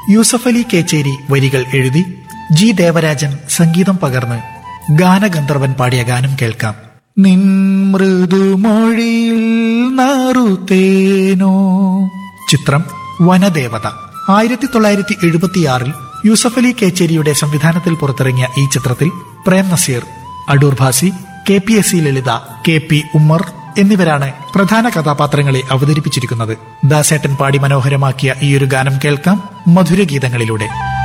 യൂസഫ് അലി കേച്ചേരി വരികൾ എഴുതി ജി ദേവരാജൻ സംഗീതം പകർന്ന് ഗാനഗന്ധർവൻ പാടിയ ഗാനം കേൾക്കാം നിൻ മൃദുമൊഴിയിൽ നാറുതേനോ ചിത്രം വനദേവത ആയിരത്തി തൊള്ളായിരത്തി എഴുപത്തിയാറിൽ യൂസഫ് അലി കേച്ചേരിയുടെ സംവിധാനത്തിൽ പുറത്തിറങ്ങിയ ഈ ചിത്രത്തിൽ Prem Nazir Adoor Bhasi K P S C Lalitha K P Ummar എന്നിവരാണ് പ്രധാന കഥാപാത്രങ്ങളെ അവതരിപ്പിച്ചിരിക്കുന്നത് ദാസേട്ടൻ പാടി മനോഹരമാക്കിയ ഈയൊരു ഗാനം കേൾക്കാം മധുരഗീതങ്ങളിലൂടെ